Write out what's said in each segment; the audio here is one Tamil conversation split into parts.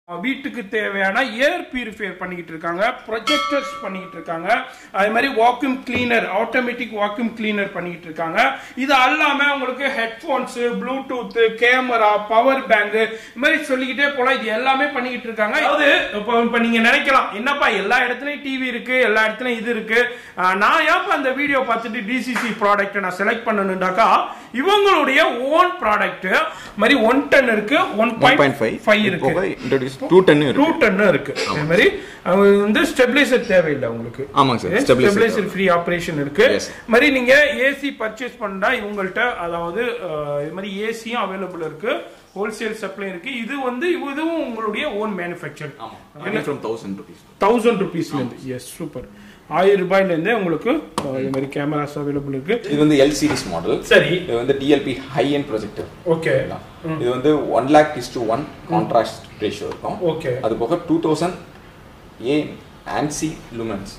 வீட்டுக்கு தேவையான ஏர் பியூரிஃபையர் பண்ணிக்கிட்டு இருக்காங்க ப்ரொஜெக்டர்ஸ் பண்ணிக்கிட்டு இருக்காங்க அதே மாதிரி vacuum cleaner automatic vacuum cleaner பண்ணிக்கிட்டு இருக்காங்க இது அல்லாம உங்களுக்கு headphones Bluetooth camera power bank இது மாதிரி சொல்லிக்கிட்டே போலாம் இது எல்லாமே பண்ணிக்கிட்டு இருக்காங்க அதாவது இப்போ இப்போ நீங்க நினைக்கலாம் என்னப்பா எல்லா இடத்துலயும் டிவி இருக்கு எல்லா இடத்துலயும் இது இருக்கு ஆஹ் நான் ஏன்ப்பா அந்த வீடியோ பார்த்துட்டு டிசிசி ப்ராடக்ட் நான் செலக்ட் பண்ணணும்டாக்கா இவங்களுடைய ஓன் ப்ராடக்ட் மாதிரி ஒன் டன் இருக்கு ஒன் பாயிண்ட் ஃபைவ் இருக்கு இன்ட்ரோடியூஸ் டூ டென்னு டூ இருக்கு டன்னு இருக்கு அதே மாதிரி அவங்க வந்து ஸ்டெபிலைசர் தேவையில்லை உங்களுக்கு ஆமாங்க sir stabiliser stabiliser free operation இருக்கு Yes. மாதிரி நீங்க ஏசி பர்ச்சேஸ் பண்ணா இவங்கள்ட்ட அதாவது அஹ், இது மாதிரி ஏசியும் அவைலபிள் இருக்கு ஹோல்சேல் சப்ளை இருக்கு இது வந்து இதுவும் உங்களுடைய ஓன் மேனுஃபேக்சர் ஆமாம் ஃப்ரம் தௌசண்ட் ருபீஸ் தௌசண்ட் ருபீஸ்ல இருந்து எஸ் சூப்பர் ஆயிரம் ரூபாயில இருந்தே உங்களுக்கு அஹ், இது மாதிரி கேமராஸ் அவைலபிள் இருக்கு இது வந்து எல் சீரிஸ் மாடல் சரி இது வந்து DLP high end projector okay இது வந்து one lakh is to one contrast ratio இருக்கும் ஓகே அது போக two thousand uh ANSI lumens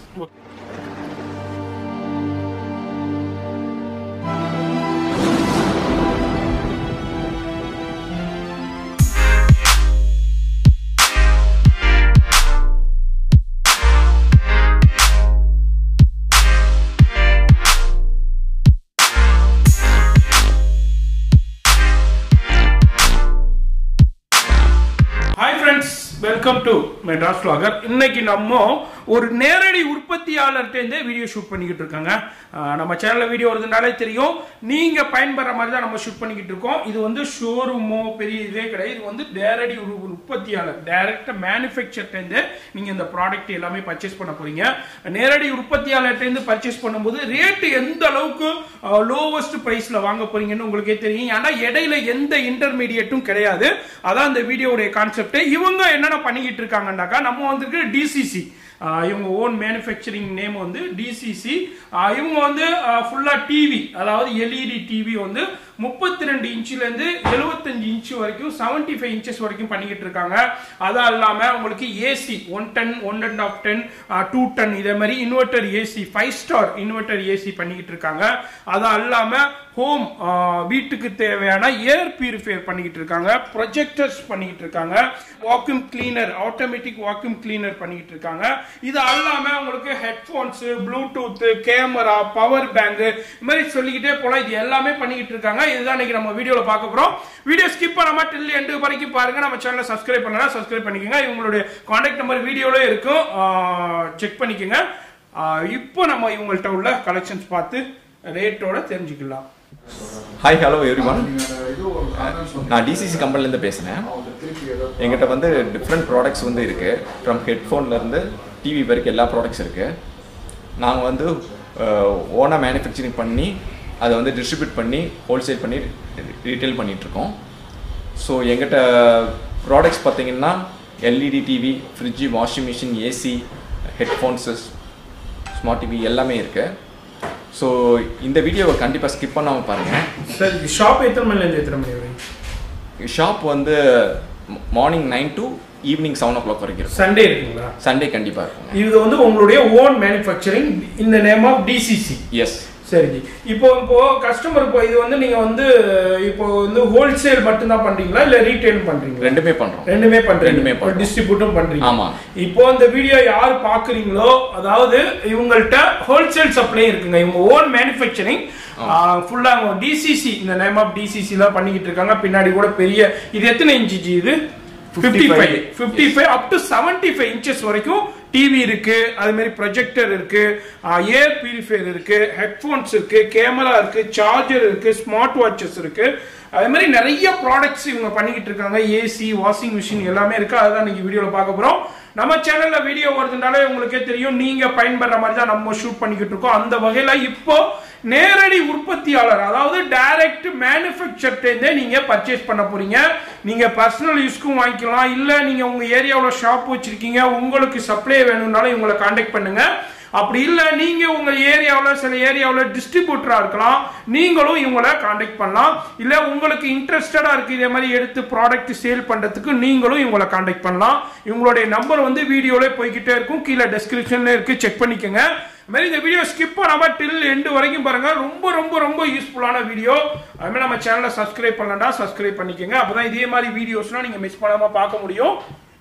hi friends welcome to Madras vlogger இன்னைக்கு நம்ம ஒரு நேரடி உற்பத்தியாளர்கிட்ட வீடியோ ஷூட் பண்ணிக்கிட்டு இருக்காங்க ஆஹ் நம்ம சேனல்ல வீடியோ வருதுனாலே தெரியும் நீங்க பயன்படுற மாதிரி தான் நம்ம ஷூட் பண்ணிக்கிட்டு இருக்கோம் இது வந்து ஷோரூமோ பெரிய இதே கிடையாது இது வந்து நேரடி ஒரு ஒரு உற்பத்தியாளர் டைரக்டா மேனுஃபேக்சர்ட்டேருந்து நீங்க இந்த ப்ராடக்ட் எல்லாமே பர்ச்சேஸ் பண்ண போறீங்க நேரடி உற்பத்தியாளர்கிட்ட பர்ச்சேஸ் பண்ணும்போது ரேட் எந்த அளவுக்கு லோவஸ்ட் பிரைஸ்ல வாங்க போறீங்கன்னு உங்களுக்கே தெரியும் ஏன்னா இடையில எந்த இன்டர்மீடியட்டும் கிடையாது அதான் இந்த வீடியோடைய கான்செப்ட் இவங்க என்னென்ன பண்ணிக்கிட்டு இருக்காங்கன்னாக்கா நம்ம வந்துருக்கு டிசிசி இவங்க ஓன் மேனுஃபேக்சரிங் நேம் வந்து டிசிசி இவங்க வந்து ஃபுல்லா டிவி அதாவது எல்இடி டிவி வந்து முப்பத்தி ரெண்டு இன்ச்சுலேருந்து எழுபத்தஞ்சு இன்ச் வரைக்கும் செவன்டி ஃபைவ் இன்ச்சஸ் வரைக்கும் பண்ணிக்கிட்டு இருக்காங்க அது இல்லாம உங்களுக்கு AC one ton one and half ton two ton இதே மாதிரி inverter AC five star inverter AC பண்ணிக்கிட்டு இருக்காங்க அது இல்லாம ஹோம் வீட்டுக்கு தேவையான ஏர் பியூரிஃபையர் பண்ணிக்கிட்டு இருக்காங்க ப்ரொஜெக்டர்ஸ் பண்ணிக்கிட்டு இருக்காங்க vacuum cleaner automatic vacuum cleaner பண்ணிக்கிட்டு இருக்காங்க இது அல்லாம உங்களுக்கு headphones Bluetooth camera power bank இது மாதிரி சொல்லிக்கிட்டே போலாம் இது எல்லாமே பண்ணிக்கிட்டு இருக்காங்க இதுதான் இன்னைக்கு நம்ம வீடியோல பார்க்க போறோம் வீடியோ ஸ்கிப் பண்ணாம டில் எண்டு வரைக்கும் பாருங்க நம்ம சேனலை சப்ஸ்கிரைப் பண்ணலாம் சப்ஸ்கிரைப் பண்ணிக்கோங்க இவங்களுடைய கான்டாக்ட் நம்பர் வீடியோல இருக்கும் செக் பண்ணிக்கோங்க ஆஹ் இப்போ நம்ம இவங்கள்ட்ட உள்ள கலெக்ஷன்ஸ் பார்த்து ரேட்டோட தெரிஞ்சுக்கலாம் ஹாய் ஹலோ எவ்ரி ஒன் நான் டிசிசி கம்பெனிலேருந்து பேசுகிறேன் எங்கிட்ட வந்து டிஃப்ரெண்ட் ப்ராடக்ட்ஸ் வந்து இருக்குது ஃப்ரம் ஹெட்ஃபோன்லேருந்து டிவி வரைக்கும் எல்லா ப்ராடக்ட்ஸ் இருக்குது நாங்கள் வந்து ஓனாக மேனுஃபேக்சரிங் பண்ணி அதை வந்து டிஸ்ட்ரிபியூட் பண்ணி ஹோல்சேல் பண்ணி ரீட்டைல் பண்ணிகிட்ருக்கோம் ஸோ எங்கிட்ட ப்ராடக்ட்ஸ் பார்த்தீங்கன்னா LED TV fridge washing machine AC headphones smart TV எல்லாமே இருக்குது ஸோ இந்த வீடியோவை கண்டிப்பாக ஸ்கிப் பண்ணாமல் பாருங்கள் சரி ஷாப் எத்தனை மணிலேருந்து எத்தனை மணி வரைக்கும் ஷாப் வந்து morning nine to evening seven o'clock வரைக்கும் இருக்கும் சண்டே இருக்குங்களா சண்டே கண்டிப்பாக இருக்கும் இது வந்து உங்களுடைய ஓன் மேனுஃபேக்சரிங் இந்த நேம் ஆஃப் டிசிசி எஸ் சரிஜி இப்போ இப்போ கஸ்டமர் இப்போ இது வந்து நீங்க வந்து இப்போ வந்து ஹோல்சேல் மட்டும் தான் பண்றீங்களா இல்ல ரீட்டைல் பண்றீங்களா ரெண்டுமே பண்ணுறோம் ரெண்டுமே பண்றீங்க ரெண்டுமே பண்றோம். டிஸ்ட்ரிபியூட்டும் பண்றீங்க ஆமா. இப்போ இந்த வீடியோ யார் பாக்குறீங்களோ அதாவது இவங்கள்ட்ட ஹோல்சேல் சப்ளை இருக்குங்க இவங்க ஓன் மேனுஃபேக்சரிங் ஃபுல்லா டிசிசி இந்த நேம் ஆஃப் டிசிசி எல்லாம் பண்ணிக்கிட்டு இருக்காங்க பின்னாடி கூட பெரிய இது எத்தனை இன்ச்சு ஜி இது 55 five fifty five up to seventy five inches வரைக்கும் டிவி இருக்கு அது மாதிரி ப்ரொஜெக்டர் இருக்கு ஏர் பியூரிஃபையர் இருக்கு ஹெட்ஃபோன்ஸ் இருக்கு கேமரா இருக்கு சார்ஜர் இருக்கு ஸ்மார்ட் வாட்சஸ் இருக்கு அதே மாதிரி நிறைய ப்ராடக்ட்ஸ் இவங்க பண்ணிக்கிட்டு இருக்காங்க ஏசி வாஷிங் மிஷின் எல்லாமே இருக்கு அதுதான் இன்னைக்கு வீடியோல பார்க்க போறோம் நம்ம சேனல்ல வீடியோ வருதுனாலே உங்களுக்கே தெரியும் நீங்க பயன்படுற மாதிரி தான் நம்ம ஷூட் பண்ணிக்கிட்டு இருக்கோம் அந்த வகையில இப்போ நேரடி உற்பத்தியாளர் அதாவது டைரக்ட் மேனுஃபேக்சர்ட்டே நீங்க பர்ச்சேஸ் பண்ண போறீங்க நீங்க பர்சனல் யூஸ்க்கும் வாங்கிக்கலாம் இல்ல நீங்க உங்க ஏரியாவில் ஷாப் வச்சிருக்கீங்க உங்களுக்கு சப்ளை வேணும்னாலும் இவங்களை காண்டாக்ட் பண்ணுங்க அப்படி இல்ல நீங்க உங்க ஏரியாவில் சில ஏரியாவில் டிஸ்ட்ரிபியூட்டரா இருக்கலாம் நீங்களும் இவங்கள காண்டாக்ட் பண்ணலாம் இல்ல உங்களுக்கு இன்ட்ரெஸ்டடா இருக்கு இதே மாதிரி எடுத்து ப்ராடக்ட் சேல் பண்றதுக்கு நீங்களும் இவங்களை காண்டாக்ட் பண்ணலாம் இவங்களுடைய நம்பர் வந்து வீடியோல போய்கிட்டே இருக்கும் கீழே டெஸ்கிரிப்ஷன்ல இருக்கு செக் பண்ணிக்கோங்க அது மாதிரி இந்த வீடியோ ஸ்கிப் பண்ணாம டில் எண்டு வரைக்கும் பாருங்க ரொம்ப ரொம்ப ரொம்ப யூஸ்ஃபுல்லான வீடியோ அது மாதிரி நம்ம சேனலை சப்ஸ்கிரைப் பண்ணலன்னா சப்ஸ்கிரைப் பண்ணிக்கோங்க அப்பதான் இதே மாதிரி வீடியோஸ்லாம் நீங்க மிஸ் பண்ணாம பார்க்க முடியும்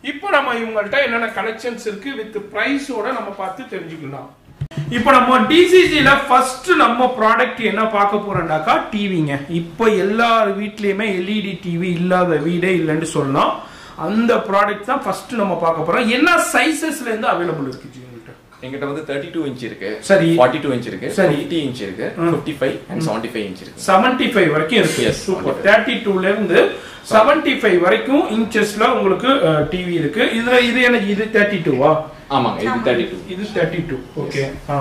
இப்போ நம்ம இவங்கள்ட்ட என்னென்ன கலெக்ஷன்ஸ் இருக்கு வித் பிரைஸோட நம்ம பார்த்து தெரிஞ்சுக்கலாம் இப்போ நம்ம டிசிசில ஃபர்ஸ்ட் நம்ம ப்ராடக்ட் என்ன பார்க்க போறோம்டாக்கா டிவிங்க இப்போ எல்லார் வீட்லயுமே எல்இடி டிவி இல்லாத வீடே இல்லைன்னு சொல்லலாம் அந்த ப்ராடக்ட் தான் ஃபர்ஸ்ட் நம்ம பார்க்க போறோம் என்ன சைசஸ்ல இருந்து அவைலபிள் இருக்கு ஜி உங்கள்கிட்ட எங்கிட்ட வந்து தேர்ட்டி டூ இன்ச் இருக்கு சரி. ஃபார்ட்டி டூ இன்ச் இருக்கு சரி. ஃபிஃப்டி இன்ச் இருக்கு fifty five and seventy five inch இருக்கு செவன்டி ஃபைவ் வரைக்கும் இருக்கு Yes, சூப்பர் 75. தேர்ட்டி டூல இருந்து செவன்டி ஃபைவ் வரைக்கும் இன்ச்சஸ்ல உங்களுக்கு டிவி இருக்கு இதுல இது எனக்கு இது தேர்ட்டி டூவா ஆமாங்க இது தேர்ட்டி டூ இது தேர்ட்டி டூ ஓகே ஆ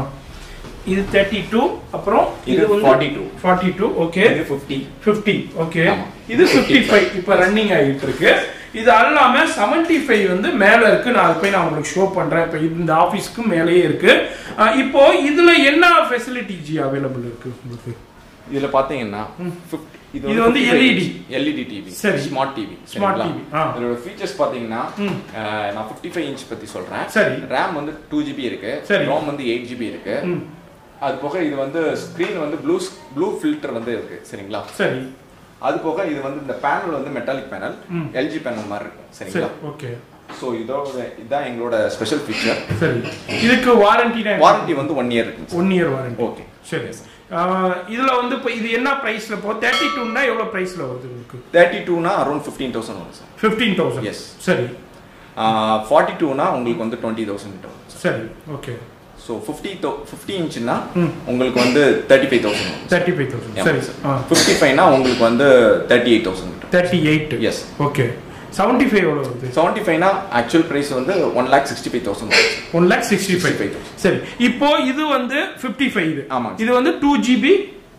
இது தேர்ட்டி டூ அப்புறம் இது 42. ஃபார்ட்டி டூ ஓகே இது ஃபிஃப்டி ஃபிஃப்டி ஓகே ஆமா. இது ஃபிஃப்டி ஃபைவ் இப்போ ரன்னிங் ஆகிட்டு இருக்கு இது அல்லாம செவன்டி ஃபைவ் வந்து மேல இருக்கு நான் அது போய் நான் உங்களுக்கு ஷோ பண்றேன் இப்போ இந்த ஆஃபீஸ்க்கு மேலேயே இருக்கு ஆ, இப்போ இதுல என்ன ஃபெசிலிட்டி ஜி அவைலபிள் இருக்கு உங்களுக்கு இதுல பாத்தீங்கன்னா 50 இது வந்து LED. எல்இடி டிவி சரி. ஸ்மார்ட் டிவி Smart TV, ஆ. இதோட ஃபீச்சர்ஸ் பாத்தீங்கன்னா அஹ், நான் 55 ஃபைவ் இன்ச் பத்தி சொல்றேன் சரி. ரேம் வந்து டூ ஜிபி இருக்கு சரி. ரோம் வந்து எயிட் ஜிபி இருக்கு ம். அது போக இது வந்து ஸ்கிரீன் வந்து ப்ளூ ப்ளூ ஃபில்டர் வந்து இருக்கு சரிங்களா சரி அது போக இது வந்து இந்த பேனல் வந்து மெட்டாலிக் பேனல் ம். எல்ஜி பேனல் மாதிரி இருக்கும் சரி சரிங்களா ஓகே ஸோ இதோட இதுதான் எங்களோட ஸ்பெஷல் ஃபீச்சர் சரி இதுக்கு வாரண்டி வாரண்டி வந்து ஒன் இயர் இருக்கு ஒன் இயர் வாரண்டி ஓகே சரி ஆ, இதுல வந்து இப்போ இது என்ன பிரைஸ்ல போ தேர்ட்டி டூன்னா எவ்வளவு பிரைஸ்ல வருது உங்களுக்கு தேர்ட்டி டூனா அரௌண்ட் ஃபிஃப்டீன் தௌசண்ட் வரும் சார் ஃபிஃப்டீன் தௌசண்ட் Yes. சரி ஃபார்ட்டி டூனா உங்களுக்கு வந்து டுவெண்ட்டி தௌசண்ட் வரும் சரி ஓகே ஸோ ஃபிஃப்டி தௌ ஃபிஃப்டி இன்ச்சுனா ம். உங்களுக்கு வந்து thirty five thousand thirty five thousand சரி ஆ ஃபிஃப்டி ஃபைவ்னா உங்களுக்கு வந்து thirty eight thousand thirty eight Yes. Okay seventy five எவ்வளோ வருது செவன்ட்டி ஃபைவ்னா ஆக்சுவல் ப்ரைஸ் வந்து one lakh sixty five thousand one lakh sixty five 65,000. சரி இப்போ இது வந்து ஃபிஃப்டி ஃபைவ் இது ஆமாங்க. இது வந்து two GB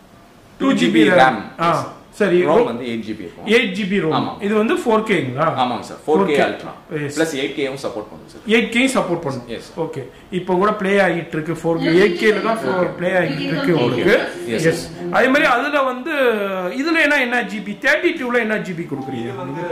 two 2 GB GB RAM RAM. ஆ சரி ரோம் வந்து எயிட் ஜிபி இருக்கும் எயிட் ஜிபி ரோம் ஆமா. இது வந்து ஃபோர் கேங்களா ஆமாங்க sir four K 4K. Ultra Yes. Plus eight கேவும் சப்போர்ட் பண்ணும் சார் எயிட் கேயும் சப்போர்ட் பண்ணும் Yes. ஓகே இப்போ கூட ப்ளே ஆகிட்டு இருக்கு ஃபோர் கே எயிட் கேல தான் ப்ளே ஆகிட்டு இருக்கு உங்களுக்கு Yes. எஸ் அதே மாதிரி அதுல வந்து இதுல என்ன என்ன ஜிபி தேர்ட்டி டூல என்ன ஜிபி கொடுக்குறீங்க இது வந்து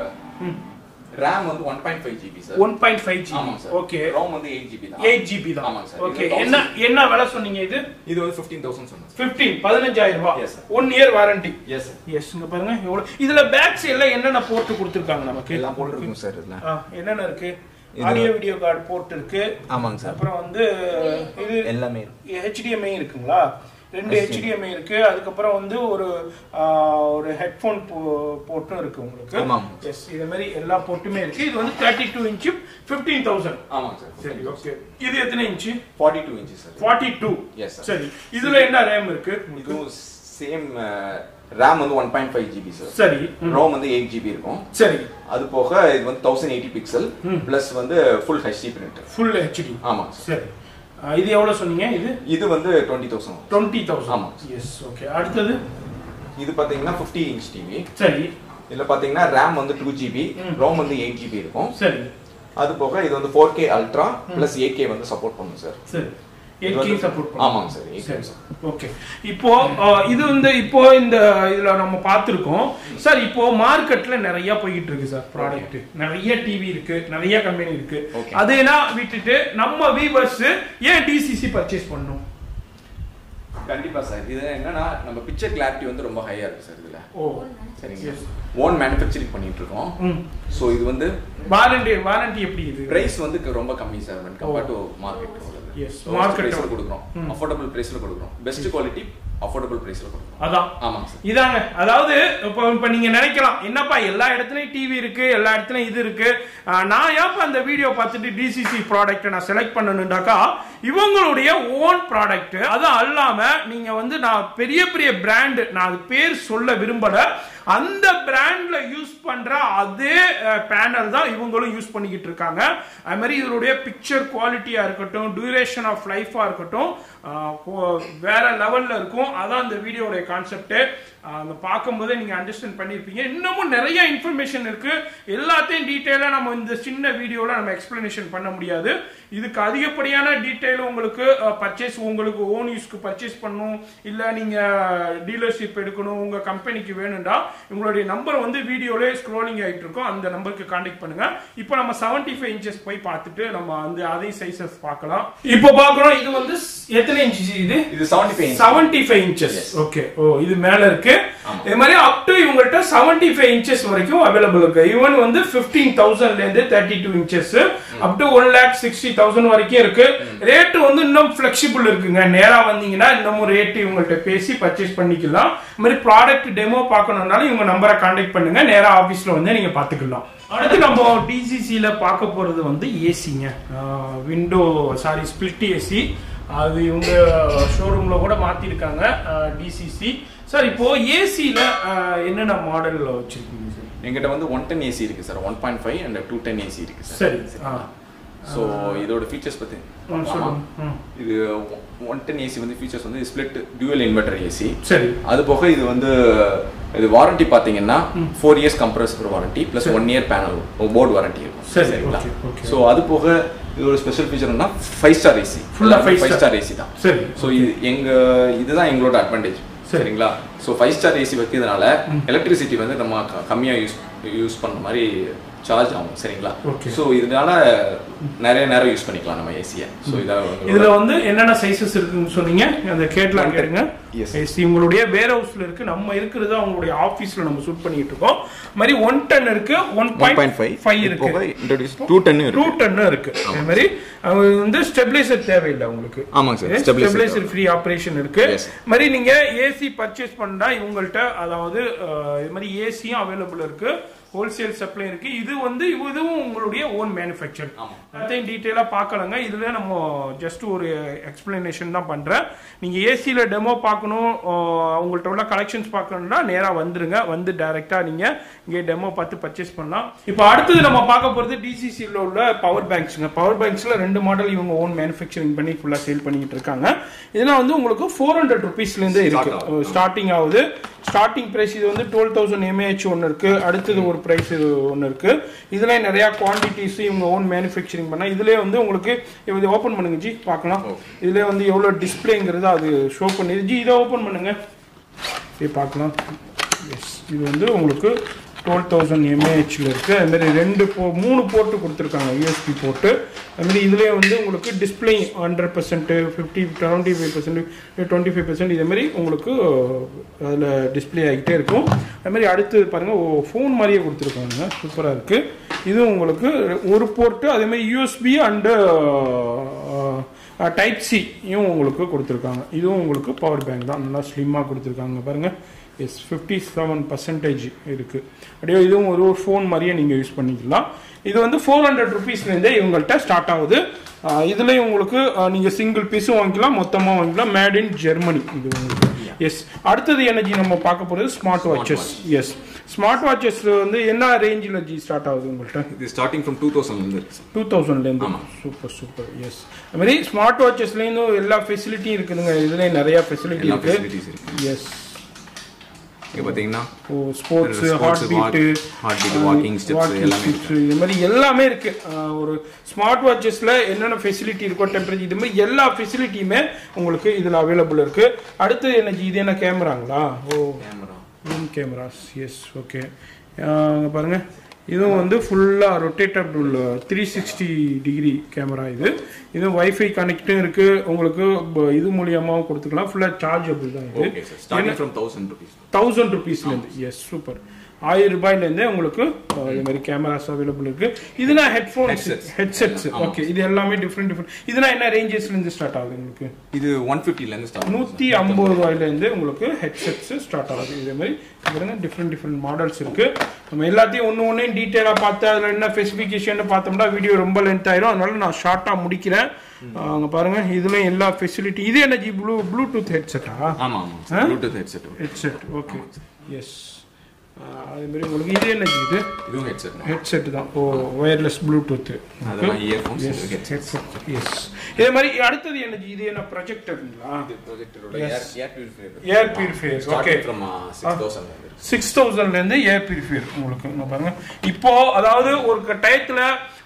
ரேம் வந்து one point five GB sir one point five GB ஆமாங்க சார் ஓகே ரோம் வந்து எயிட் ஜிபி தான் எயிட் ஜிபி தான் ஆமாங்க சார். ஓகே இது 1000. என்ன என்ன விலை சொன்னீங்க இது இது வந்து ஃபிஃப்டீன் தௌசண்ட் சொன்னேன் பிப்டீன் பதினஞ்சாயிரம் ரூபாய் Yes, sir. One year warranty yes sir yes இங்க பாருங்க எவ்வளவு இதுல பேக்ஸ் எல்லாம் என்னென்ன போட்டு கொடுத்துருக்காங்க நமக்கு எல்லாம் போட்டுருக்கும் சார் இதில் ஆ, என்னென்ன இருக்கு இது- ஆடியோ வீடியோ கார்டு போர்ட் இருக்கு ஆமாங்க சார் அப்புறம் வந்து இது எல்லாமே ஹெச்டிஎம்ஐ இருக்குங்களா ரெண்டு ஹெச்டிஎம்ஐ இருக்கு அதுக்கப்புறம் வந்து ஒரு ஆ, ஒரு ஹெட்ஃபோன் போர்ட்டும் இருக்கு உங்களுக்கு ஆமாம். எஸ் இது மாதிரி எல்லா போர்ட்டுமே இருக்கு இது வந்து thirty two inch fifteen thousand ஆமாங்க சார் சரி ஓகே இது எத்தனை inch forty two inches sir forty two Yes, sir. சரி இதுல என்ன ரேம் இருக்கு உங்களுக்கு? இதுவும் சேம் ரேம் வந்து one point five GB sir சரி ம். ரோம் வந்து எயிட் ஜிபி இருக்கும் சரி அது போக இது வந்து தௌசண்ட் எயிட்டி பிக்சல் பிளஸ் வந்து full HD print full HD ஆமாங்க சார் சரி ஆ, இது எவ்வளவு சொன்னீங்க இது இது வந்து டுவெண்ட்டி தௌசண்ட் டுவெண்ட்டி தௌசண்ட் ஆமா. எஸ் ஓகே அடுத்தது இது பாத்தீங்கன்னா ஃபிஃப்டி இன்ச் டிவி சரி இதுல பாத்தீங்கன்னா ரேம் வந்து டூ ஜிபி ம். ரோம் வந்து எயிட் ஜிபி இருக்கும் சரி அது போக இது வந்து four K ultra plus eight K வந்து சப்போர்ட் பண்ணும் சார் சரி இது எயிட் வந்து- சப்போர்ட் ஆமாங்க சார், 8K சரி support. ஓகே இப்போ ஆ, இது வந்து இப்போ இந்த இதுல நம்ம பார்த்திருக்கோம் சார் இப்போ மார்க்கெட்ல நிறைய போயிட்டு இருக்கு சார் ப்ராடக்ட் நிறைய டிவி இருக்கு நிறைய கம்பெனி இருக்கு Okay. அதெல்லாம் விட்டுட்டு நம்ம வீவர்ஸ் ஏன் டிசிசி பர்ச்சேஸ் பண்ணணும் கண்டிப்பா சார் இது என்னன்னா நம்ம பிக்சர் கிளாரிட்டி வந்து ரொம்ப ஹையா இருக்கு சார் இதுல ஓ சரிங்க Yes. ஓன் மேனுஃபேக்சரிங் பண்ணிட்டு இருக்கோம் ம் ஸோ இது வந்து வாரண்டி வாரண்டி எப்படி இது பிரைஸ் வந்து க- ரொம்ப கம்மி sir compared to market Yes, market market பிரைஸ்ல ஓட. கொடுக்குறோம் ம். அஃபோர்டபுள் பிரைஸ்ல கொடுக்குறோம் பெஸ்ட் குவாலிட்டி அஃபோர்டபுள் பிரைஸ்ல கொடுக்குறோம் அதான் ஆமாங்க சார் இதாங்க அதாவது இப்போ இப்போ நீங்க நினைக்கலாம் என்னப்பா எல்லா இடத்துலயும் டிவி இருக்கு எல்லா இடத்துலயும் இது இருக்கு ஆஹ் நான் ஏன்ப்பா அந்த வீடியோ பார்த்துட்டு டிசிசி ப்ராடக்ட் நான் செலக்ட் பண்ணணும்டாக்கா இவங்களுடைய ஓன் ப்ராடக்ட் அது அல்லாம நீங்க வந்து நான் பெரிய பெரிய பிராண்ட் நான் அது பேர் சொல்ல விரும்பல அந்த பிராண்ட்ல யூஸ் பண்ற அதே பேனல் தான் இவங்களும் யூஸ் பண்ணிக்கிட்டு இருக்காங்க அது மாதிரி இதனுடைய பிக்சர் குவாலிட்டியா இருக்கட்டும் டியூரேஷன் ஆஃப் லைஃபா இருக்கட்டும் ஆஹ் கோ- வேற லெவல்ல இருக்கும் அதான் இந்த வீடியோடைய கான்செப்ட் அங்க பார்க்கும்போதே நீங்க அண்டர்ஸ்டாண்ட் பண்ணிருப்பீங்க இன்னமும் நிறைய இன்ஃபர்மேஷன் இருக்கு எல்லாத்தையும் டீட்டெயிலா நம்ம இந்த சின்ன வீடியோல நம்ம எக்ஸ்பிளனேஷன் பண்ண முடியாது இதுக்கு அதிகப்படியான டீட்டெயில் உங்களுக்கு பர்ச்சேஸ் உங்களுக்கு ஓன் யூஸ்க்கு பர்ச்சேஸ் பண்ணணும் இல்ல நீங்க டீலர்ஷிப் எடுக்கணும் உங்க கம்பெனிக்கு வேணும்டா உங்களுடைய நம்பர் வந்து வீடியோல ஸ்க்ரோலிங் ஆயிட்டு இருக்கும் அந்த நம்பருக்கு கான்டாக்ட் பண்ணுங்க இப்போ நம்ம 75 ஃபைவ் இன்ச்சஸ் போய் பார்த்துட்டு நம்ம அந்த அதே சைஸஸ் பார்க்கலாம் இப்போ பார்க்குறோம் இது வந்து ஸ்- எத்தனை இன்ச் இது இது seventy five seventy five inches okay oh இது மேல இருக்கு ஆமா. இது மாதிரி அப் டு இவங்கள்ட்ட செவன்டி ஃபைவ் இன்ச்சஸ் வரைக்கும் அவைலபிள் இருக்கு ஈவன் வந்து ஃபிஃப்டீன் தௌசண்ட்ல இருந்து thirty two inches up to one lakh sixty thousand வரைக்கும் இருக்கு ரேட் வந்து இன்னும் ஃபிளெக்சிபிள் இருக்குங்க நேரா வந்தீங்கன்னா இன்னமும் ரேட் இவங்கள்ட்ட பேசி பர்ச்சேஸ் பண்ணிக்கலாம் இது மாதிரி ப்ராடக்ட் டெமோ பார்க்கணும்னாலும் இவங்க நம்பரை கான்டாக்ட் பண்ணுங்க நேரா ஆபீஸ்ல வந்து நீங்க பாத்துக்கலாம் அடுத்து நம்ம டிசிசியில் பார்க்க போகிறது வந்து ஏசிங்க விண்டோ சாரி ஸ்பிளிட் ஏசி அது இவங்க ஷோரூமில் கூட மாற்றிருக்காங்க டிசிசி சார் இப்போ ஏசியில் என்னென்ன மாடல் வச்சுருக்கீங்க சார் எங்கிட்ட வந்து ஒன் டென் ஏசி இருக்கு sir one point five and two ton AC இருக்கு சார் சரி ஆ ஸோ இதோட ஃபீச்சர்ஸ் பற்றி ஆ, சொல்லுங்க ம். இது ஒன் டென் ஏசி வந்து ஃபீச்சர்ஸ் வந்து ஸ்பிளிட் டியூவல் இன்வெர்டர் ஏசி சரி அது போக இது வந்து இது வாரண்டி பார்த்தீங்கன்னா four years compressor warranty plus one year panel board warranty இருக்கும் சரி, சரிங்களா okay, okay. ஸோ அது போக இதோட ஸ்பெஷல் ஃபீச்சர்னா five star AC Full ah five five star. Star AC தான் சரி ஸோ இது எங்க இதுதான் எங்களோட அட்வான்டேஜ் சரி. சரிங்களா ஸோ ஃபைவ் ஸ்டார் ஏசி வைக்கிறதுனால எலக்ட்ரிசிட்டி வந்து நம்ம க- கம்மியா யூஸ் யூஸ் பண்ண மாதிரி சார்ஜ் ஆகும் சரிங்களா Okay. ஸோ இதனால நிறைய நேரம் யூஸ் பண்ணிக்கலாம் நம்ம ஏசியை ஸோ இதான் இதுல வந்து என்னென்ன சைஸஸ் இருக்குன்னு சொன்னீங்க அந்த கேட்லாம் கேளுங்க Yes. Yes, உங்களுடைய வேர் ஹவுஸ்ல இருக்கு நம்ம இருக்கிறது அவங்களுடைய ஆபீஸ்ல நம்ம ஷூட் பண்ணிட்டு இருக்கோம் இது மாதிரி ஒன் டன் இருக்கு ஒன் பாயிண்ட் ஃபைவ் இருக்கு இன்ட்ரோடியூஸ் டூ டென்னு டூ டன் இருக்கு அதே மாதிரி அவங்க வந்து ஸ்டெபிலைசர் தேவையில்லை உங்களுக்கு ஆமாங்க sir stabiliser stabiliser free operation இருக்கு Yes. இது மாதிரி நீங்க ஏசி பர்ச்சேஸ் பண்ணா இவங்கள்ட்ட அதாவது அஹ், இது மாதிரி ஏசியும் அவைலபிள் இருக்கு ஹோல்சேல் சப்ளை இருக்கு இது வந்து இதுவும் உங்களுடைய ஓன் மேனுஃபேக்சர் அதையும் டீட்டெயிலா பார்க்கலங்க இதுல நம்ம ஜஸ்ட் ஒரு எக்ஸ்பிளனேஷன் தான் பண்றேன் நீங்க ஏசில டெமோ பார்க்கணும் அஹ், உங்கள்ட்ட உள்ள கலெக்ஷன்ஸ் பார்க்கணும்னா நேரா வந்துருங்க வந்து டைரக்டா நீங்க இங்கே டெமோ பார்த்து பர்ச்சேஸ் பண்ணலாம் இப்போ அடுத்தது நம்ம பார்க்க போறது டிசிசியில் உள்ள பவர் பேங்க்ஸ்ங்க பவர் பேங்க்ஸ்ல ரெண்டு மாடல் இவங்க ஓன் மேனுஃபேக்சரிங் பண்ணி ஃபுல்லா சேல் பண்ணிட்டு இருக்காங்க இதெல்லாம் வந்து உங்களுக்கு ஃபோர் ஹண்ட்ரட் ருபீஸ்ல இருந்து இருக்கு ஸ்டார்டிங் ஆகுது ஸ்டார்டிங் பிரைஸ் இது வந்து டுவெல் தௌசண்ட் எம்ஏஹெச் ஒன்று இருக்கு அடுத்தது ஒரு பிரைஸ் ஒன்று இருக்கு இதுல நிறைய குவான்டிட்டிஸ் இவங்க ஓன் மேனுஃபேக்சரிங் பண்ணா இதுலயே வந்து உங்களுக்கு இது ஓப்பன் பண்ணுங்க ஜி பார்க்கலாம் இதுல வந்து எவ்வளவு டிஸ்பிளேங்கிறது அது ஷோ பண்ணிது ஜி இதை ஓப்பன் பண்ணுங்க இது பார்க்கலாம் எஸ் இது வந்து உங்களுக்கு டுவெல் தௌசண்ட் எம்ஏஹெச்சில் இருக்குது அதுமாரி ரெண்டு போ மூணு போர்ட்டு கொடுத்துருக்காங்க யூஎஸ்பி போர்ட்டு அதுமாரி இதுலேயே வந்து உங்களுக்கு display hundred percent fifty twenty five percent twenty five percent இதேமாரி உங்களுக்கு அதில் டிஸ்பிளே ஆகிட்டே இருக்கும் அதுமாரி அடுத்து பாருங்கள் ஃபோன் மாதிரியே கொடுத்துருக்காங்க சூப்பராக இருக்குது இதுவும் உங்களுக்கு ஒரு போர்ட்டு அதேமாதிரி யூஎஸ்பி அண்டு டைப் சியும் உங்களுக்கு கொடுத்துருக்காங்க இதுவும் உங்களுக்கு பவர் பேங்க் தான் நல்லா ஸ்லிம்மாக கொடுத்துருக்காங்க பாருங்கள் எஸ் ஃபிஃப்டி செவன் பர்சன்டேஜ் இருக்குது அப்படியே இதுவும் ஒரு ஒரு ஃபோன் மாதிரியே நீங்கள் யூஸ் பண்ணிக்கலாம் இது வந்து ஃபோர் ஹண்ட்ரட் ருபீஸ்லேருந்தே இவங்கள்ட்ட ஸ்டார்ட் ஆகுது ஆஹ் இதுலயும் உங்களுக்கு நீங்கள் சிங்கிள் பீஸும் வாங்கிக்கலாம் மொத்தமாக வாங்கிக்கலாம் மேட் இன் ஜெர்மனி இது உங்களுக்கு எஸ் அடுத்தது எனர்ஜி நம்ம பார்க்க போகிறது smart watches yes smart watches வந்து என்ன ரேஞ்சில் ஜி ஸ்டார்ட் ஆகுது உங்கள்கிட்ட இது ஸ்டார்டிங் ஃப்ரம் டூ தௌசண்ட்லேருந்து இருக்கு சார் டூ தௌசண்ட்லேருந்து சூப்பர் சூப்பர் எஸ் அது மாதிரி ஸ்மார்ட் வாட்சஸ்லேயும் எல்லா ஃபெசிலிட்டியும் இருக்குதுங்க இதுலேயும் நிறைய ஃபெசிலிட்டி எல்லா இருக்கு ஃபெசிலிட்டிஸ் இருக்கு எஸ் இங்கே பார்த்தீங்கன்னா oh sports Sports, heart beat heart beat, walking steps எல்லாமே இருக்கு. இது மாதிரி எல்லாமே இருக்கு ஆஹ் ஒரு ஸ்மார்ட் வாட்சஸ்ல என்னென்ன ஃபெசிலிட்டி இருக்கோ டெம்பரேச்சர் இது மாதிரி எல்லா ஃபெசிலிட்டியுமே உங்களுக்கு இதுல அவைலபிள் இருக்கு அடுத்து என்ன ஜி, இது என்ன கேமராங்களா oh camera room cameras yes okay பாருங்க இதுவும் வந்து ஃபுல்லாக rotatable three sixty degree camera இது இது வைஃபை கனெக்டும் இருக்கு உங்களுக்கு ப- இது மூலியமாகவும் கொடுத்துக்கலாம் ஃபுல்லாக சார்ஜபிள் தான் இது okay sir starting from thousand rupees thousand ருபீஸ்லேருந்து எஸ் சூப்பர் ஆயிரம் ரூபாயிலேருந்தே உங்களுக்கு அஹ், இது மாதிரி கேமராஸ் அவைலபிள் இருக்கு இதுனா ஹெட்ஃபோன்ஸ் Headsets. ஹெட்செட்ஸ் ஓகே இது எல்லாமே டிஃப்ரெண்ட் டிஃப்ரெண்ட் இதுனா என்ன ரேஞ்சஸ்லேருந்து ஸ்டார்ட் ஆகுது உங்களுக்கு இது ஒன் ஃபிஃப்டிலேருந்து ஸ்டார்ட் நூற்றி ஐம்பது ரூபாயிலேருந்து உங்களுக்கு ஹெட்செட்ஸ் ஸ்டார்ட் ஆகுது இதே மாதிரி பாருங்க டிஃப்ரெண்ட் டிஃப்ரெண்ட் மாடல்ஸ் இருக்கு நம்ம எல்லாத்தையும் ஒன்று ஒன்றையும் டீட்டெயிலாக பார்த்து அதில் என்ன ஸ்பெசிஃபிகேஷன் பார்த்தோம்னா வீடியோ ரொம்ப லென்த் ஆயிரும் அதனால நான் ஷார்ட்டாக முடிக்கிறேன் அங்கே பாருங்க இதுலயும் எல்லா ஃபெசிலிட்டி இது என்ன ஜி ப்ளூ ப்ளூடூத் ஹெட்செட்டா ஆமாம் ஆமாம் sir Bluetooth headset headset okay yes அதே மாதிரி உங்களுக்கு இது என்ன ஜி இது இதுவும் ஹெட்செட் ஹெட்செட் தான் ஓ ஒயர்லெஸ் ப்ளூடூத் அதெல்லாம் இயர்ஃபோன்ஸ் ஹெட்செட் ஹெட்செட் எஸ் இதே மாதிரி அடுத்தது என்ன ஜி இது என்ன ப்ரொஜெக்டருங்களா ப்ரொஜெக்டரோட Yes. Air air purifier air purifier okay starting from six thousand six தௌசண்ட்லேருந்து ஏர் பியூரிஃபையர் உங்களுக்கு இங்க பாருங்க இப்போ அதாவது ஒரு க- டயத்துல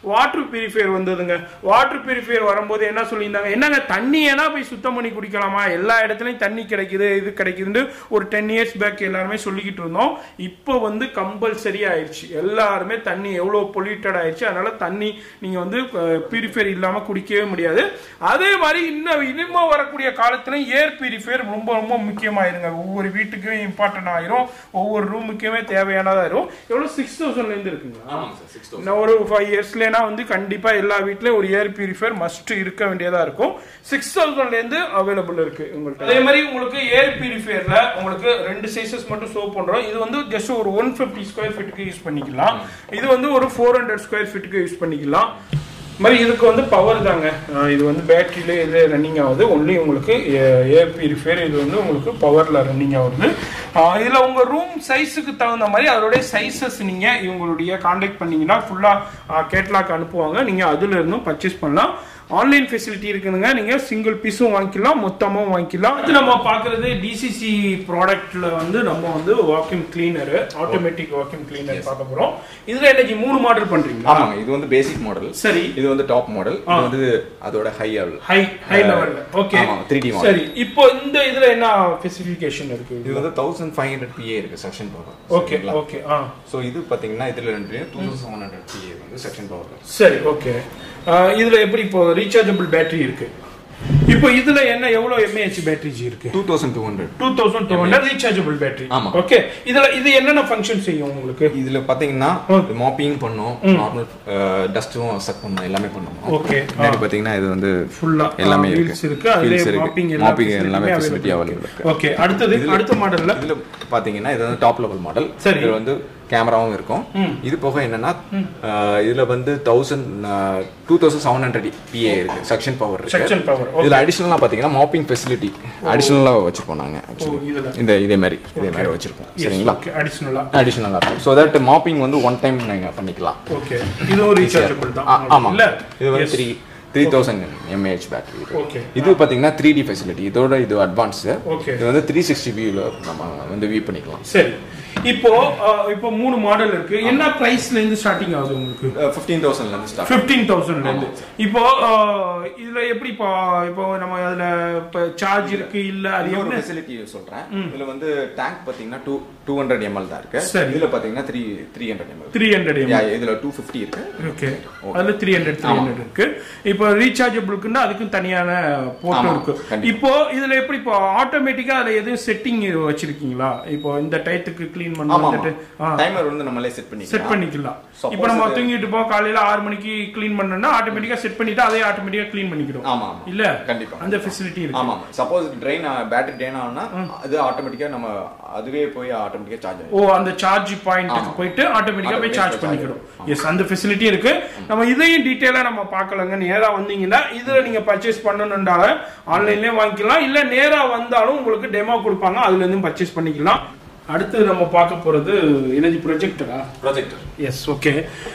வாட்டர் பியூரிஃபையர் வந்ததுங்க வாட்டர் பியூரிஃபையர் வரும்போது என்ன சொல்லியிருந்தாங்க என்னங்க தண்ணி ஏன்னா போய் சுத்தம் பண்ணி குடிக்கலாமா எல்லா இடத்துலையும் தண்ணி கிடைக்குது இது கிடைக்குதுன்னு ஒரு டென் இயர்ஸ் பேக் எல்லாருமே சொல்லிக்கிட்டு இருந்தோம் இப்போ வந்து கம்பல்சரி ஆயிடுச்சு எல்லாருமே தண்ணி எவ்வளோ பொல்யூட்டட் ஆயிடுச்சு அதனால தண்ணி நீங்கள் வந்து பியூரிஃபையர் இல்லாமல் குடிக்கவே முடியாது அதே மாதிரி இன்னும் இனிமே வரக்கூடிய காலத்துல ஏர் பியூரிஃபையர் ரொம்ப ரொம்ப முக்கியமாயிருங்க ஒவ்வொரு வீட்டுக்குமே இம்பார்ட்டன்ட் ஆயிரும் ஒவ்வொரு ரூமுக்குமே தேவையானதாயிரும் எவ்வளோ சிக்ஸ் தௌசண்ட்லேருந்து இருக்குங்களா ஆமாங்க சார் சிக்ஸ் இன்னும் ஒரு ஃபைவ் இயர்ஸ்லனா வந்து கண்டிப்பா எல்லா வீட்லயும் ஒரு ஏர் பியூரிஃபையர் மஸ்ட் இருக்க வேண்டியதா இருக்கும் சிக்ஸ் தௌசண்ட்ல இருந்து அவைலபிள் இருக்கு உங்களுக்கு அதே மாதிரி உங்களுக்கு ஏர் பியூரிஃபையர்ல உங்களுக்கு ரெண்டு சைசஸ் மட்டும் ஷோ பண்றோம் இது வந்து ஜஸ்ட் ஒரு ஒன் ஃபிஃப்டி ஸ்கொயர் ஃபீட்டுக்கு யூஸ் பண்ணிக்கலாம் இது வந்து ஒரு ஃபோர் ஹண்ட்ரட் ஸ்கொயர் ஃபீட்டுக்கு யூஸ் பண்ணிக்கலாம் மாதிரி இதுக்கு வந்து பவர் தாங்க அஹ் இது வந்து பேட்டரியில இது ரன்னிங் ஆகுது ஒன்லி உங்களுக்கு ஏர் பியூரிஃபையர் இது வந்து உங்களுக்கு பவர்ல ரன்னிங் ஆகுது அஹ் இதுல உங்க ரூம் சைஸுக்கு தகுந்த மாதிரி அதோடைய சைஸஸ் நீங்க இவங்களுடைய காண்டாக்ட் பண்ணீங்கன்னா ஃபுல்லா கேட்லாக் அனுப்புவாங்க நீங்க அதுல இருந்தும் பர்ச்சேஸ் பண்ணலாம் ஆன்லைன் ஃபெசிலிட்டி இருக்குதுங்க நீங்க சிங்கிள் பீஸும் வாங்கிக்கலாம் மொத்தமும் வாங்கிக்கலாம் அது நம்ம பார்க்கறது டிசிசி ப்ராடக்ட்ல வந்து நம்ம வந்து vacuum cleaner automatic vacuum cleaner பார்க்க போறோம் இதுல என்னைக்கு மூணு மாடல் பண்றீங்களா ஆமாங்க இது வந்து பேசிக் மாடல் சரி இது வந்து டாப் மாடல் இது வந்து அதோட ஹை லெவல் ஹை ஹை லெவல்ல ஓகே ஆமா, 3D model. சரி இப்போ இந்த இதுல என்ன ஸ்பெசிஃபிகேஷன் இருக்கு இது வந்து தௌசண்ட் ஃபைவ் ஹண்ட்ரட் பிஏ இருக்கு suction power okay okay ah so இது பாத்தீங்கன்னா இதுல ரெண்டு two thousand seven hundred PA வந்து செக்ஷன் பவர் சரி ஓகே இதுல எப்படி இப்போ ரீசார்ஜபிள் பேட்டரி இருக்கு இப்போ இதுல என்ன எவ்வளவு எம்ஏஹெச் பேட்டரிஜி இருக்கு two thousand two hundred two thousand two hundred rechargeable battery ஆமா. ஓகே இதுல இது என்னென்ன ஃபங்க்ஷன் செய்யும் உங்களுக்கு இதுல பாத்தீங்கன்னா மாப்பிங் பண்ணும் நார்மல் டஸ்ட்டும் சக் பண்ணும் எல்லாமே பண்ணும் Okay. பின்னாடி பாத்தீங்கன்னா இது வந்து ஃபுல்லா எல்லாமே வீல்ஸ் இருக்கு அதுல Wheels இருக்கு. மாப்பிங் Mopping எல்லாமே facility available இருக்கு. ஓகே அடுத்தது அடுத்த மாடல்ல இதுல பாத்தீங்கன்னா இது வந்து டாப் லெவல் மாடல் சரி. இதுல வந்து கேமராவும் இருக்கும் இது போக என்னன்னா அஹ், இதுல வந்து thousand two thousand seven hundred PA இருக்கு செக்ஷன் பவர் இருக்கு செக்ஷன் பவர் இதுல அடிஷனலா பாத்தீங்கன்னா மாப்பிங் ஃபெசிலிட்டி அடிஷனலா வச்சிருப்போம் நாங்க actually. இதுல இந்த இதே மாதிரி இதே மாதிரி வச்சிருக்கோம் சரிங்களா ஓகே அடிஷனலா அடிஷனலா இருக்கும் ஸோ தட் மாப்பிங் வந்து ஒன் டைம் நீங்க பண்ணிக்கலாம் ஓகே இதுவும் ரீசார்ஜபிள் ஆ, தான் ஆமா இல்ல இது வந்து three three thousand mAh battery okay இது பாத்தீங்கன்னா த்ரீ டி ஃபெசிலிட்டி இதோட இது அட்வான்ஸ் Okay. இது வந்து த்ரீ சிக்ஸ்டி வியூல நம்ம வந்து வியூ பண்ணிக்கலாம் சரி இப்போ அஹ், இப்போ மூணு மாடல் இருக்கு என்ன பிரைஸ்ல இருந்து ஸ்டார்டிங் ஆகுது உங்களுக்கு ஃபிஃப்டீன் தௌசண்ட்ல இருந்து ஸ்டார்ட் ஃபிஃப்டீன் தௌசண்ட்ல இருந்து இப்போ அஹ், இதுல எப்படி இப்போ இப்போ நம்ம அதுல இப்போ சார்ஜ் இருக்கு இல்ல அது இன்னொரு என்ன ஃபெசிலிட்டி சொல்றேன் இதுல வந்து டேங்க் பாத்தீங்கன்னா டூ டூ ஹண்ட்ரட் எம்எல் தான் இருக்கு சரி. இதுல பாத்தீங்கன்னா three three hundred ML three hundred இதுல டூ ஃபிஃப்டி இருக்கு ஓகே அதுல த்ரீ ஹண்ட்ரட் த்ரீ ஹண்ட்ரட் இருக்கு இப்போ ரீசார்ஜபிளுக்குன்னா அதுக்கும் தனியான போர்ட் ஆமா, இருக்கு கண்டிப்பா. இப்போ இதுல எப்படி இப்போ ஆட்டோமேட்டிக்கா அதுல எதுவும் செட்டிங் வச்சிருக்கீங்களா இப்போ இந்த டயத்துக்கு க்ளீன் ஆமா பண்ணிட்டு ஆ டைமர் வந்து நம்மளே செட் பண்ணி செட் பண்ணிக்கலாம் Suppose இப்போ நம்ம இது- தூங்கிட்டு போவோம் காலையில ஆறு மணிக்கு க்ளீன் பண்ணோம்னா ஆட்டோமேட்டிக்கா செட் பண்ணிட்டு அதே ஆட்டோமேட்டிக்கா க்ளீன் பண்ணிக்கிடும் ஆமா ஆமா இல்ல கண்டிப்பா அந்த ஃபெசிலிட்டி இருக்கு ஆமா சப்போஸ் ட்ரெயின் பேட்டரி ட்ரெயின் ஆகும்னா அது ஆட்டோமேட்டிக்கா நம்ம அதுவே போய் ஆட்டோமேட்டிக்கா சார்ஜ் ஆகும் ஓ அந்த சார்ஜ் பாயிண்ட்டுக்கு ஆமா. போயிட்டு ஆட்டோமேட்டிக்கா போய் Automatic சார்ஜ் charge பண்ணிக்கிடும் ஆகும். எஸ் அந்த ஃபெசிலிட்டி இருக்கு நம்ம இதையும் டீட்டெயிலா நம்ம பார்க்கலங்க நேரா வந்தீங்கன்னா இதுல நீங்க பர்ச்சேஸ் பண்ணணும்னால ஆன்லைன்லயே வாங்கிக்கலாம் இல்ல நேரா வந்தாலும் உங்களுக்கு டெமோ கொடுப்பாங்க அதுல இருந்தும் பர்ச்சேஸ் பண்ணிக்கலாம் அடுத்து நம்ம பார்க்க போறது எனர்ஜி ப்ரொஜெக்டரா ப்ரொஜெக்டர் எஸ் ஓகே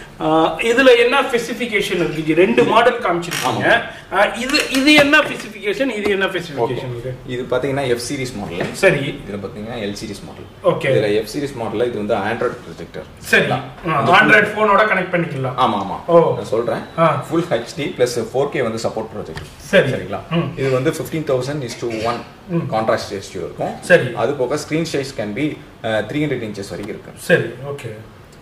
இதுல என்ன ஸ்பெசிஃபிகேஷன் இருக்கு இது ரெண்டு மாடல் காமிச்சிருக்கீங்க ஆஹ் இது இது என்ன ஸ்பெசிஃபிகேஷன் இது என்ன ஸ்பெசிஃபிகேஷன் இது இது பாத்தீங்கன்னா எஃப் சீரிஸ் மாடல் சரி இதுல பாத்தீங்கன்னா எல் சீரிஸ் மாடல் ஓகே இதுல எஃப் சீரிஸ் மாடல்ல இது வந்து ஆண்ட்ராய்ட் ப்ரொஜெக்டர் சரி ஆண்ட்ராய்ட் போனோட கனெக்ட் பண்ணிக்கலாம் ஆமா ஆமா ஓ. நான் சொல்றேன் ஆ. Full HD plus four K வந்து சப்போர்ட் ப்ரொஜெக்ட் சரி சரிங்களா ம். இது வந்து fifteen thousand is to one contrast ratio இருக்கும் சரி அது போக screen size can be three hundred inches வரைக்கும் இருக்கு சரி ஓகே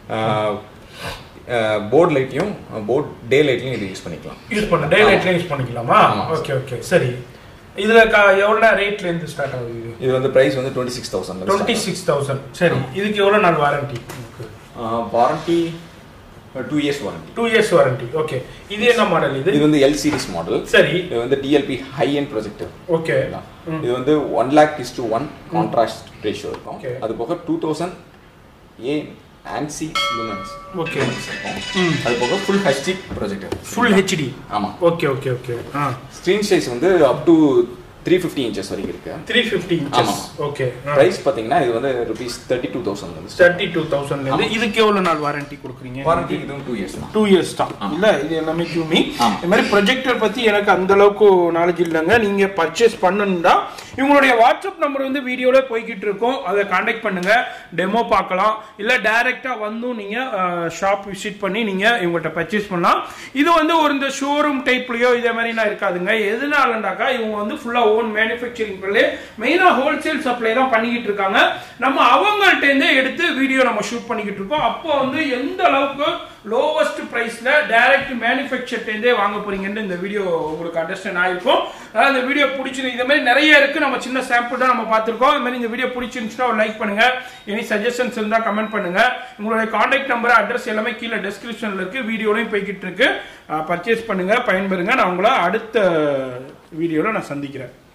போர்ட் லைட்லையும் போர்ட் டே லைட்லையும் இது யூஸ் பண்ணிக்கலாம் யூஸ் பண்ண டே லைட்ல யூஸ் பண்ணிக்கலாமா ஆமா. ஓகே ஓகே சரி இதுல க- எவ்வளவு ரேட்ல இருந்து ஸ்டார்ட் ஆகுது இது இது வந்து பிரைஸ் வந்து twenty six thousand twenty six thousand சரி இதுக்கு எவ்வளவு நாள் warranty warranty two years warranty two years warranty okay இது என்ன மாடல் இது இது வந்து எல் சீரிஸ் மாடல் சரி இது வந்து DLP high and projector okay இது வந்து one lakh is to one contrast ratio இருக்கும் Okay. அது போக two thousand uh ANSI lumens okay அது போக full HD projector full HD ஆமா okay okay okay ah screen size வந்து up to three fifty inches வரைக்கும் இருக்கு த்ரீ ஃபிஃப்டி ஆமா. ஓகே பிரைஸ் பாத்தீங்கன்னா இது வந்து ருபீஸ் தேர்ட்டி டூ தௌசண்ட் வந்து தேர்ட்டி டூ தௌசண்ட்ல இருந்து இதுக்கு எவ்வளவு நாள் வாரண்டி கொடுக்குறீங்க வாரண்டி இதுவும் டூ இயர்ஸ் தான் டூ இயர்ஸ் தான் இல்ல இது எல்லாமே கியூமி ஆமா. இந்த மாதிரி ப்ரொஜெக்டர் பத்தி எனக்கு அந்த அளவுக்கு நாலேஜ் இல்லைங்க நீங்க பர்ச்சேஸ் பண்ணணும்னா இவங்களுடைய வாட்ஸ்அப் நம்பர் வந்து வீடியோல போய்கிட்டு இருக்கும் அதை காண்டாக்ட் பண்ணுங்க டெமோ பார்க்கலாம் இல்ல டைரக்டா வந்தும் நீங்க ஷாப் விசிட் பண்ணி நீங்க இவங்கள்ட்ட பர்ச்சேஸ் பண்ணலாம் இது வந்து ஒரு இந்த ஷோரூம் டைப்லயோ இதே மாதிரிலாம் இருக்காதுங்க எதனாலண்டாக்கா இவங்க வந்து ஃபுல்லா ஓன் மேனுஃபேக்சரிங் பண்ணி மெயினா ஹோல்சேல் சப்ளை தான் பண்ணிக்கிட்டு இருக்காங்க நம்ம அவங்கள்ட்ட இருந்தே எடுத்து வீடியோ நம்ம ஷூட் பண்ணிக்கிட்டு இருக்கோம் அப்போ வந்து எந்த அளவுக்கு லோவஸ்ட் பிரைஸ்ல டைரக்ட் மேனுஃபேக்சர்ட்டேருந்தே வாங்க போறீங்கன்னு இந்த வீடியோ உங்களுக்கு அண்டர்ஸ்டாண்ட் ஆயிருக்கும் அதாவது இந்த வீடியோ பிடிச்சிருக்கு இந்த மாதிரி நிறைய இருக்கு நம்ம சின்ன சாம்பிள் தான் நம்ம பார்த்துருக்கோம் இந்த மாதிரி இந்த வீடியோ பிடிச்சிருந்துச்சுன்னா ஒரு லைக் பண்ணுங்க எனி சஜஷன்ஸ் இருந்தால் கமெண்ட் பண்ணுங்க உங்களுடைய காண்டாக்ட் நம்பர் அட்ரஸ் எல்லாமே கீழே டெஸ்கிரிப்ஷன்ல இருக்கு வீடியோலையும் போய்கிட்டு இருக்கு பர்ச்சேஸ் பண்ணுங்க பயன்பெறுங்க நான் உங்களை அடுத்த வீடியோவில் நான் சந்திக்கிறேன்